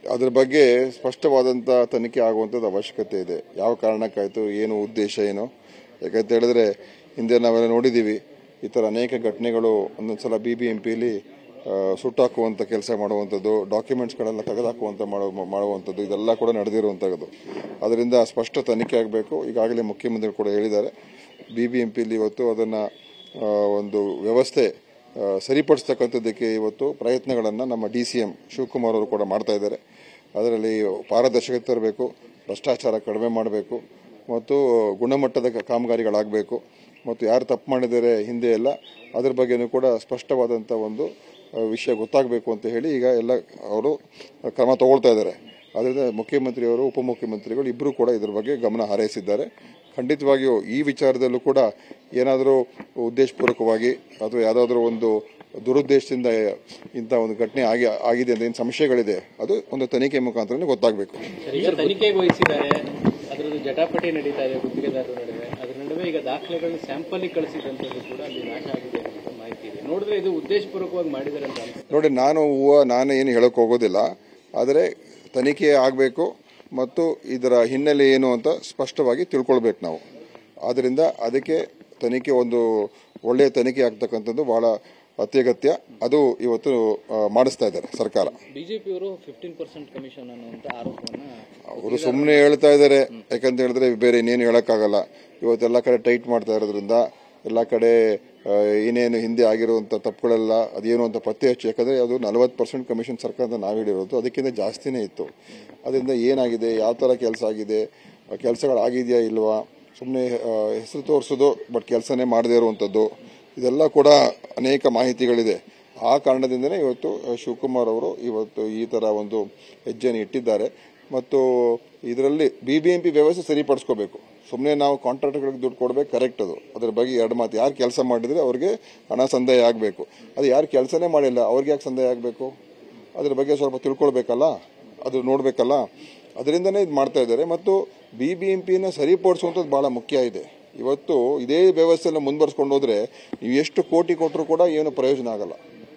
ಅದ್ರ ಬಗ್ಗೆ ಸ್ಪಷ್ಟವಾದಂಥ ತನಿಖೆ ಆಗುವಂಥದ್ದು ಅವಶ್ಯಕತೆ ಇದೆ ಯಾವ ಕಾರಣಕ್ಕಾಯಿತು ಏನು ಉದ್ದೇಶ ಏನು ಯಾಕಂತ ಹೇಳಿದ್ರೆ ಹಿಂದೆ ನಾವೆಲ್ಲ ನೋಡಿದ್ದೀವಿ ಈ ಥರ ಅನೇಕ ಘಟನೆಗಳು ಒಂದೊಂದ್ಸಲ ಬಿ ಬಿ ಎಂ ಪಿಲಿ ಸುಟ್ಟಾಕುವಂಥ ಕೆಲಸ ಮಾಡುವಂಥದ್ದು ಡಾಕ್ಯುಮೆಂಟ್ಸ್ಗಳೆಲ್ಲ ತೆಗೆದುಹಾಕುವಂಥ ಮಾಡೋ ಮಾಡುವಂಥದ್ದು ಇದೆಲ್ಲ ಕೂಡ ನಡೆದಿರುವಂಥದ್ದು ಅದರಿಂದ ಸ್ಪಷ್ಟ ತನಿಖೆ ಆಗಬೇಕು ಈಗಾಗಲೇ ಮುಖ್ಯಮಂತ್ರಿ ಕೂಡ ಹೇಳಿದ್ದಾರೆ ಬಿ ಬಿ ಎಂ ಪಿಲಿ ಇವತ್ತು ಅದನ್ನು ಒಂದು ವ್ಯವಸ್ಥೆ ಆ, ಸರಿಪಡಿಸ್ತಕ್ಕಂಥದ್ದಕ್ಕೆ ಇವತ್ತು ಪ್ರಯತ್ನಗಳನ್ನು ನಮ್ಮ ಡಿ ಸಿ ಎಂ ಶಿವಕುಮಾರ್ ಅವರು ಕೂಡ ಮಾಡ್ತಾ ಇದ್ದಾರೆ ಅದರಲ್ಲಿ ಪಾರದರ್ಶಕತೆ ತರಬೇಕು ಭ್ರಷ್ಟಾಚಾರ ಕಡಿಮೆ ಮಾಡಬೇಕು ಮತ್ತು ಗುಣಮಟ್ಟದ ಕ- ಕಾಮಗಾರಿಗಳಾಗಬೇಕು ಮತ್ತು ಯಾರು ತಪ್ಪು ಮಾಡಿದ್ದಾರೆ ಹಿಂದೆ ಎಲ್ಲ ಅದ್ರ ಬಗ್ಗೆನೂ ಕೂಡ ಸ್ಪಷ್ಟವಾದಂಥ ಒಂದು ಆ, ವಿಷಯ ಗೊತ್ತಾಗಬೇಕು ಅಂತ ಹೇಳಿ ಈಗ ಎಲ್ಲ ಅವರು ಕ್ರಮ ತಗೊಳ್ತಾ ಇದ್ದಾರೆ ಅದರಿಂದ ಮುಖ್ಯಮಂತ್ರಿಯವರು ಉಪಮುಖ್ಯಮಂತ್ರಿಗಳು ಇಬ್ಬರು ಕೂಡ ಇದ್ರ ಬಗ್ಗೆ ಗಮನ ಹಾರೈಸಿದ್ದಾರೆ ಖಂಡಿತವಾಗಿಯೂ ಈ ವಿಚಾರದಲ್ಲೂ ಕೂಡ ಏನಾದರೂ ಉದ್ದೇಶಪೂರ್ವಕವಾಗಿ ಅಥವಾ ಯಾವುದಾದ್ರೂ ಒಂದು ದುರುದ್ದೇಶದಿಂದ ಇಂಥ ಒಂದು ಘಟನೆ ಆಗಿ ಆಗಿದೆ ಅಂತ ಏನು ಸಂಶಯಗಳಿದೆ ಅದು ಒಂದು ತನಿಖೆ ಮುಖಾಂತರ ಗೊತ್ತಾಗಬೇಕು ಈಗ ತನಿಖೆಗೆ ವಹಿಸಿದ್ದಾರೆ ಅದರದ್ದು ಜಟಾಪಟಿ ನಡೀತಾ ಇದೆ ಗುತ್ತಿಗೆದಾರರ ನಡುವೆ ಅದರ ನಡುವೆ ಈಗ ದಾಖಲೆಗಳನ್ನ ಸ್ಯಾಂಪಲ್ ಕಳಿಸಿದಂಥದ್ದು ಕೂಡ ಅಲ್ಲಿ ನಾಶ ಆಗಿದೆ ಅಂತ ಮಾಹಿತಿ ಇದೆ ನೋಡಿದ್ರೆ ಇದು ಉದ್ದೇಶಪೂರ್ವಕವಾಗಿ ಮಾಡಿದ್ದಾರೆ ಅಂತ ಅನ್ಸುತ್ತೆ ನೋಡಿ ನಾನು ಹೂವು ನಾನು ಏನು ಹೇಳೋಕೆ ಹೋಗೋದಿಲ್ಲ ಆದರೆ ತನಿಖೆ ಆಗಬೇಕು ಮತ್ತು ಇದರ ಹಿನ್ನೆಲೆ ಏನು ಅಂತ ಸ್ಪಷ್ಟವಾಗಿ ತಿಳ್ಕೊಳ್ಬೇಕು ನಾವು ಆದ್ದರಿಂದ ಅದಕ್ಕೆ ತನಿಖೆ ಒಂದು ಒಳ್ಳೆಯ ತನಿಖೆ ಆಗ್ತಕ್ಕಂಥದ್ದು ಬಹಳ ಅತ್ಯಗತ್ಯ ಅದು ಇವತ್ತು ಆ, ಮಾಡಿಸ್ತಾ ಇದ್ದಾರೆ ಸರ್ಕಾರ ಬಿಜೆಪಿಯವರು ಫಿಫ್ಟೀನ್ ಪರ್ಸೆಂಟ್ ಕಮಿಷನ್ ಅನ್ನುವಂಥ ಆರೋಪವನ್ನ ಅವರು ಸುಮ್ಮನೆ ಹೇಳ್ತಾ ಇದ್ದಾರೆ ಯಾಕಂತ ಹೇಳಿದ್ರೆ ಬೇರೆ ಇನ್ನೇನು ಹೇಳೋಕ್ಕಾಗಲ್ಲ ಇವತ್ತೆಲ್ಲ ಕಡೆ ಟೈಟ್ ಮಾಡ್ತಾ ಇರೋದ್ರಿಂದ ಎಲ್ಲ ಕಡೆ ಆ, ಏನೇನು ಹಿಂದೆ ಆಗಿರುವಂಥ ತಪ್ಪುಗಳೆಲ್ಲ ಅದೇನು ಅಂತ ಪತ್ತೆ ಹಚ್ಚಿ ಯಾಕಂದರೆ ಅದು ನಲವತ್ತು ಪರ್ಸೆಂಟ್ ಕಮಿಷನ್ ಸರ್ಕಾರದ ನಾವು ಹೇಳಿರೋದು ಅದಕ್ಕಿಂತ ಜಾಸ್ತಿನೇ ಇತ್ತು ಅದರಿಂದ ಏನಾಗಿದೆ ಯಾವ ಥರ ಕೆಲಸ ಆಗಿದೆ ಕೆಲಸಗಳಾಗಿದೆಯಾ ಇಲ್ವಾ ಸುಮ್ಮನೆ ಹೆಸರು ತೋರಿಸೋದು ಬಟ್ ಕೆಲಸನೇ ಮಾಡದೇ ಇರುವಂಥದ್ದು ಇದೆಲ್ಲ ಕೂಡ ಅನೇಕ ಮಾಹಿತಿಗಳಿದೆ ಆ ಕಾರಣದಿಂದನೇ ಇವತ್ತು ಆ, ಶಿವಕುಮಾರ್ ಅವರು ಇವತ್ತು ಈ ಥರ ಒಂದು ಹೆಜ್ಜೆಯನ್ನು ಇಟ್ಟಿದ್ದಾರೆ ಮತ್ತು ಇದರಲ್ಲಿ ಬಿ ಬಿ ಎಂ ಪಿ ವ್ಯವಸ್ಥೆ ಸರಿಪಡಿಸ್ಕೋಬೇಕು ಸುಮ್ಮನೆ ನಾವು ಕಾಂಟ್ರಾಕ್ಟ್ಗಳಿಗೆ ದುಡ್ಡು ಕೊಡಬೇಕು ಕರೆಕ್ಟ್ ಅದು ಅದ್ರ ಬಗ್ಗೆ ಎರಡು ಮಾತು ಯಾರು ಕೆಲಸ ಮಾಡಿದರೆ ಅವ್ರಿಗೆ ಹಣ ಸಂದಾಯ ಆಗಬೇಕು ಅದು ಯಾರು ಕೆಲಸನೇ ಮಾಡಿಲ್ಲ ಅವ್ರಿಗೆ ಯಾಕೆ ಸಂದಾಯ ಆಗಬೇಕು ಅದ್ರ ಬಗ್ಗೆ ಸ್ವಲ್ಪ ತಿಳ್ಕೊಳ್ಬೇಕಲ್ಲ ಅದು ನೋಡಬೇಕಲ್ಲ ಅದರಿಂದನೇ ಇದು ಮಾಡ್ತಾ ಇದ್ದಾರೆ ಮತ್ತು ಬಿ ಬಿ ಎಂ ಪಿನ ಸರಿಪಡಿಸುವಂಥದ್ದು ಭಾಳ ಮುಖ್ಯ ಇದೆ ಇವತ್ತು ಇದೇ ವ್ಯವಸ್ಥೆನ ಮುಂದುವರ್ಸ್ಕೊಂಡು ಹೋದ್ರೆ ನೀವು ಎಷ್ಟು ಕೋಟಿ ಕೊಟ್ಟರು ಕೂಡ ಏನು ಪ್ರಯೋಜನ ಆಗಲ್ಲ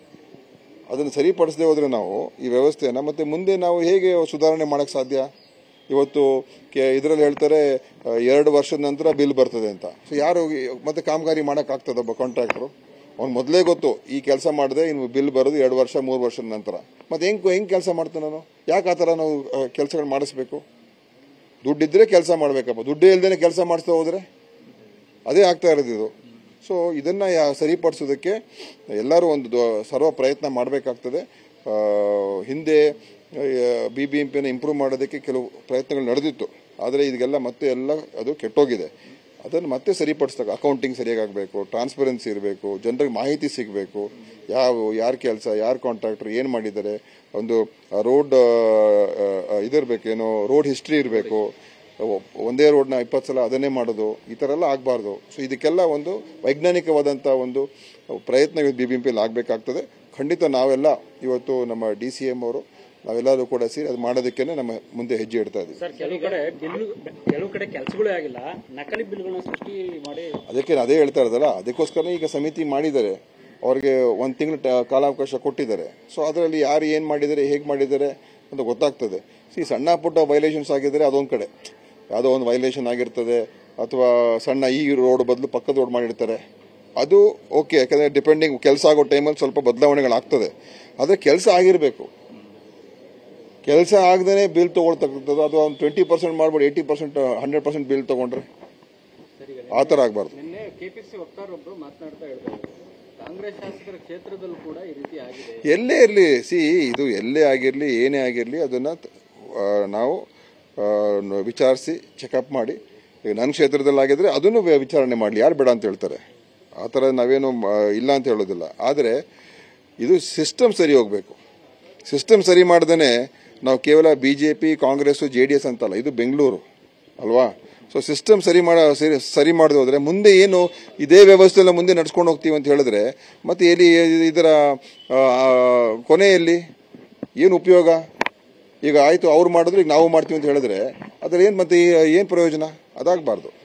ಅದನ್ನು ಸರಿಪಡಿಸದೆ ಹೋದ್ರೆ ನಾವು ಈ ವ್ಯವಸ್ಥೆಯನ್ನು ಮತ್ತೆ ಮುಂದೆ ನಾವು ಹೇಗೆ ಸುಧಾರಣೆ ಮಾಡಕ್ಕೆ ಸಾಧ್ಯ ಇವತ್ತು ಇದರಲ್ಲಿ ಹೇಳ್ತಾರೆ ಆ, ಎರಡು ವರ್ಷದ ನಂತರ ಬಿಲ್ ಬರ್ತದೆ ಅಂತ ಸೊ ಯಾರು ಈ- ಮತ್ತೆ ಕಾಮಗಾರಿ ಮಾಡೋಕ್ಕಾಗ್ತದೆ ಒಬ್ಬ ಕಾಂಟ್ರಾಕ್ಟ್ರು ಅವ್ನು ಮೊದಲೇ ಗೊತ್ತು ಈ ಕೆಲಸ ಮಾಡಿದೆ ಇನ್ನು ಬಿಲ್ ಬರೋದು ಎರಡು ವರ್ಷ ಮೂರು ವರ್ಷದ ನಂತರ ಮತ್ತೆ ಹೆಂಗೆ ಹೆಂಗೆ ಕೆಲಸ ಮಾಡ್ತಾನೆ ನಾನು ಯಾಕೆ ಆ ಥರ ನಾವು ಕೆಲಸಗಳು ಮಾಡಿಸ್ಬೇಕು ದುಡ್ಡಿದ್ರೆ ಕೆಲಸ ಮಾಡಬೇಕಪ್ಪ ದುಡ್ಡೇ ಇಲ್ದೇನೆ ಕೆಲಸ ಮಾಡಿಸ್ತಾ ಹೋದ್ರೆ ಅದೇ ಆಗ್ತಾ ಇರೋದು ಇದು ಸೊ ಇದನ್ನ ಯಾ- ಸರಿಪಡಿಸೋದಕ್ಕೆ ಎಲ್ಲರೂ ಒಂದು ದೊ- ಸರ್ವ ಪ್ರಯತ್ನ ಮಾಡಬೇಕಾಗ್ತದೆ ಹಿಂದೆ ಬಿ ಬಿ ಎಂ ಪಿನ ಇಂಪ್ರೂವ್ ಮಾಡೋದಕ್ಕೆ ಕೆಲವು ಪ್ರಯತ್ನಗಳು ನಡೆದಿತ್ತು ಆದರೆ ಇದೆಲ್ಲ ಮತ್ತೆ ಎಲ್ಲ ಅದು ಕೆಟ್ಟೋಗಿದೆ ಅದನ್ನು ಮತ್ತೆ ಸರಿಪಡಿಸ್ದಾಗ ಅಕೌಂಟಿಂಗ್ ಸರಿಯಾಗಬೇಕು ಟ್ರಾನ್ಸ್ಪರೆನ್ಸಿ ಇರಬೇಕು ಜನರಿಗೆ ಮಾಹಿತಿ ಸಿಗಬೇಕು ಯಾವ ಯಾರ ಕೆಲಸ ಯಾರು ಕಾಂಟ್ರಾಕ್ಟರ್ ಏನು ಮಾಡಿದ್ದಾರೆ ಒಂದು ರೋಡ್ ಇದಿರಬೇಕು ಏನೋ ರೋಡ್ ಹಿಸ್ಟ್ರಿ ಇರಬೇಕು ಒಂದೇ ರೋಡ್ನ ಇಪ್ಪತ್ತು ಸಲ ಅದನ್ನೇ ಮಾಡೋದು ಈ ಥರ ಎಲ್ಲ ಆಗಬಾರ್ದು ಸೊ ಇದಕ್ಕೆಲ್ಲ ಒಂದು ವೈಜ್ಞಾನಿಕವಾದಂಥ ಒಂದು ಪ್ರಯತ್ನ ಇವತ್ತು ಬಿ ಬಿ ಎಂ ಪಿಯಲ್ಲಿ ಆಗಬೇಕಾಗ್ತದೆ ಖಂಡಿತ ನಾವೆಲ್ಲ ಇವತ್ತು ನಮ್ಮ ಡಿ ಸಿ ಎಂ ಅವರು ನಾವೆಲ್ಲರೂ ಕೂಡ ಸೇರಿ ಅದು ಮಾಡೋದಕ್ಕೆ ನಮ್ಮ ಮುಂದೆ ಹೆಜ್ಜೆ ಇಡ್ತಾ ಇದ್ದೀವಿ ಸರ್ ಕೆಲವು ಕಡೆ ಬಿಲ್ ಕೆಲವು ಕಡೆ ಕೆಲಸಗಳೇ ಆಗಿಲ್ಲ ನಕಲಿ ಬಿಲ್ಗಳನ್ನ ಸೃಷ್ಟಿ ಮಾಡಿ ಅದಕ್ಕೆ ನಾನು ಅದೇ ಹೇಳ್ತಾ ಇರೋದಲ್ಲ ಅದಕ್ಕೋಸ್ಕರ ಈಗ ಸಮಿತಿ ಮಾಡಿದ್ದಾರೆ ಅವ್ರಿಗೆ ಒಂದು ತಿಂಗಳು ಕಾಲಾವಕಾಶ ಕೊಟ್ಟಿದ್ದಾರೆ ಸೊ ಅದರಲ್ಲಿ ಯಾರು ಏನು ಮಾಡಿದ್ದಾರೆ ಹೇಗೆ ಮಾಡಿದ್ದಾರೆ ಅಂತ ಗೊತ್ತಾಗ್ತದೆ ಸಿ ಸಣ್ಣ ಪುಟ್ಟ ವೈಲೇಷನ್ಸ್ ಆಗಿದ್ರೆ ಅದೊಂದು ಕಡೆ ಯಾವುದೋ ಒಂದು ವೈಲೇಷನ್ ಆಗಿರ್ತದೆ ಅಥವಾ ಸಣ್ಣ ಈ ರೋಡ್ ಬದಲು ಪಕ್ಕದ ರೋಡ್ ಮಾಡಿರ್ತಾರೆ ಅದು ಓಕೆ ಯಾಕಂದರೆ ಡಿಪೆಂಡಿಂಗ್ ಕೆಲಸ ಆಗೋ ಟೈಮಲ್ಲಿ ಸ್ವಲ್ಪ ಬದಲಾವಣೆಗಳಾಗ್ತದೆ ಆದರೆ ಕೆಲಸ ಆಗಿರಬೇಕು ಕೆಲಸ ಆಗದೇ ಬಿಲ್ ತೊಗೊಳ್ತಕ್ಕಂಥದ್ದು ಅದು ಒಂದು ಟ್ವೆಂಟಿ ಪರ್ಸೆಂಟ್ ಮಾಡ್ಬಿಟ್ಟು eighty percent hundred percent bill ತೊಗೊಂಡ್ರೆ ಆ ಥರ ಆಗಬಾರ್ದು ನಿನ್ನೆ ಕೆಪಿಸಿ ವಕ್ತಾರೊಬ್ರು ಮಾತನಾಡ್ತಾ ಹೇಳಿದ್ರು ಕಾಂಗ್ರೆಸ್ ಶಾಸಕರ ಕ್ಷೇತ್ರದಲ್ಲೂ ಕೂಡ ಈ ರೀತಿ ಆಗಿದೆ ಎಲ್ಲೇ ಇರಲಿ ಸಿ ಇದು ಎಲ್ಲೇ ಆಗಿರಲಿ ಏನೇ ಆಗಿರಲಿ ಅದನ್ನು ನಾವು ವಿಚಾರಿಸಿ ಚೆಕಪ್ ಮಾಡಿ ಈಗ ನನ್ನ ಕ್ಷೇತ್ರದಲ್ಲಿ ಆಗಿದ್ರೆ ಅದನ್ನು ವೆ- ವಿಚಾರಣೆ ಮಾಡಲಿ ಯಾರು ಬೇಡ ಅಂತ ಹೇಳ್ತಾರೆ ಆ ಥರ ನಾವೇನು ಮ- ಇಲ್ಲ ಅಂತ ಹೇಳೋದಿಲ್ಲ ಆದರೆ ಇದು ಸಿಸ್ಟಮ್ ಸರಿ ಹೋಗಬೇಕು ಸಿಸ್ಟಮ್ ಸರಿ ಮಾಡ್ದೇ ನಾವು ಕೇವಲ B J P Congress J D S ಅಂತಲ್ಲ ಇದು ಬೆಂಗಳೂರು ಅಲ್ವಾ ಸೊ ಸಿಸ್ಟಮ್ ಸರಿ ಮಾಡ ಸರಿ ಸರಿ ಮಾಡದೆ ಹೋದ್ರೆ ಮುಂದೆ ಏನು ಇದೇ ವ್ಯವಸ್ಥೆಲ್ಲ ಮುಂದೆ ನಡ್ಸ್ಕೊಂಡು ಹೋಗ್ತೀವಿ ಅಂತ ಹೇಳಿದ್ರೆ ಮತ್ತೆ ಎಲ್ಲಿ ಇದರ ಆ, ಕೊನೆಯಲ್ಲಿ ಏನು ಉಪಯೋಗ ಈಗ ಆಯ್ತು ಅವ್ರು ಮಾಡಿದ್ರು ಈಗ ನಾವು ಮಾಡ್ತೀವಿ ಅಂತ ಹೇಳಿದ್ರೆ ಅದ್ರ ಏನು ಮತ್ತೆ ಏನು ಪ್ರಯೋಜನ ಅದಾಗಬಾರ್ದು